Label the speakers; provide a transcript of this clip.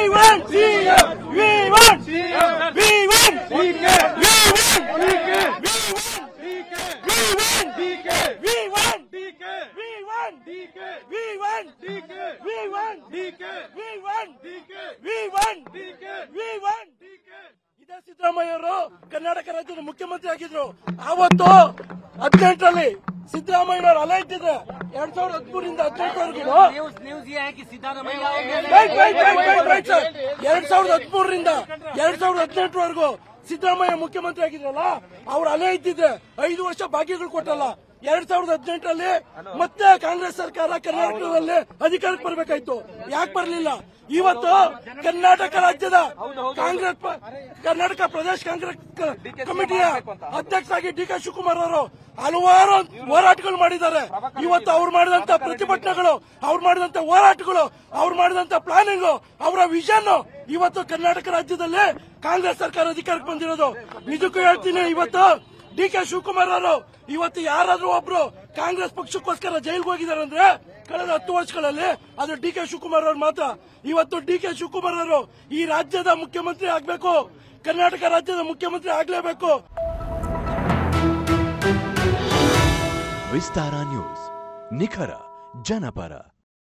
Speaker 1: want CM. We want CM. We want DK. We want DK. We want DK. We want DK. We want DK. We want DK. We want DK. We want DK. We want DK. We want DK. ಇದೇ ಸಿದ್ದರಾಮಯ್ಯವರು ಕರ್ನಾಟಕ ರಾಜ್ಯದ ಮುಖ್ಯಮಂತ್ರಿ ಆಗಿದ್ರು ಆವತ್ತು ಹದಿನೆಂಟರಲ್ಲಿ ಸಿದ್ದರಾಮಯ್ಯನವರು ಅಲೆ ಇಟ್ಟಿದ್ರೆ ಎರಡ್ ಸಾವಿರದ ಹದಿಮೂರಿಂದ ಹದಿನೆಂಟವರೆಗೂ
Speaker 2: न्यूज न्यूज ये है कि Siddaramaiah
Speaker 1: right right right right right sir ಎರಡ್ ಸಾವಿರದ ಹದಿಮೂರರಿಂದ ಎರಡ್ ಸಾವಿರದ ಹದಿನೆಂಟರವರೆಗೂ ಸಿದ್ದರಾಮಯ್ಯ ಮುಖ್ಯಮಂತ್ರಿ ಆಗಿದ್ರಲ್ಲ ಅವ್ರ ಅಲೆ ಇದ್ದಿದ್ರೆ ಐದು ವರ್ಷ ಭಾಗ್ಯಗಳು ಕೊಟ್ಟಲ್ಲ ಎರಡ್ ಸಾವಿರದ ಹದಿನೆಂಟರಲ್ಲಿ ಮತ್ತೆ ಕಾಂಗ್ರೆಸ್ ಸರ್ಕಾರ ಕರ್ನಾಟಕದಲ್ಲಿ ಅಧಿಕಾರಕ್ಕೆ ಬರಬೇಕಾಯ್ತು ಯಾಕೆ ಬರಲಿಲ್ಲ ಇವತ್ತು ಕರ್ನಾಟಕ ರಾಜ್ಯದ ಕಾಂಗ್ರೆಸ್ ಪ- ಕರ್ನಾಟಕ ಪ್ರದೇಶ ಕಾಂಗ್ರೆಸ್ ಕ- ಕಮಿಟಿಯ ಅಧ್ಯಕ್ಷರಾಗಿ ಡಿ ಕೆ ಶಿವಕುಮಾರ್ ಅವರು ಹಲವಾರು ಹೋರಾಟಗಳು ಮಾಡಿದ್ದಾರೆ ಇವತ್ತು ಅವ್ರು ಮಾಡಿದಂತ ಪ್ರತಿಭಟನೆಗಳು ಅವ್ರು ಮಾಡಿದಂತ ಹೋರಾಟಗಳು ಅವ್ರು ಮಾಡಿದಂತ ಪ್ಲಾನಿಂಗ್ ಅವರ ವಿಷನ್ ಇವತ್ತು ಕರ್ನಾಟಕ ರಾಜ್ಯದಲ್ಲಿ ಕಾಂಗ್ರೆಸ್ ಸರ್ಕಾರ ಅಧಿಕಾರಕ್ಕೆ ಬಂದಿರೋದು ನಿಜಕ್ಕೂ ಹೇಳ್ತೀನಿ ಇವತ್ತು ಡಿ ಕೆ ಶಿವಕುಮಾರ್ ಅವರು ಇವತ್ತು ಯಾರಾದ್ರೂ ಒಬ್ರು ಕಾಂಗ್ರೆಸ್ ಪಕ್ಷಕ್ಕೋಸ್ಕರ ಜೈಲ್ಗೆ ಹೋಗಿದ್ದಾರೆ ಅಂದ್ರೆ ಕಳೆದ ಹತ್ತು ವರ್ಷಗಳಲ್ಲಿ ಅದು ಡಿ ಕೆ ಶಿವಕುಮಾರ್ ಅವರು ಮಾತ್ರ ಇವತ್ತು ಡಿ ಕೆ ಶಿವಕುಮಾರ್ ಅವರು ಈ ರಾಜ್ಯದ ಮುಖ್ಯಮಂತ್ರಿ ಆಗ್ಬೇಕು ಕರ್ನಾಟಕ ರಾಜ್ಯದ ಮುಖ್ಯಮಂತ್ರಿ ಆಗ್ಲೇಬೇಕು
Speaker 3: ವಿಸ್ತಾರ ನ್ಯೂಸ್ ನಿಖರ ಜನಪರ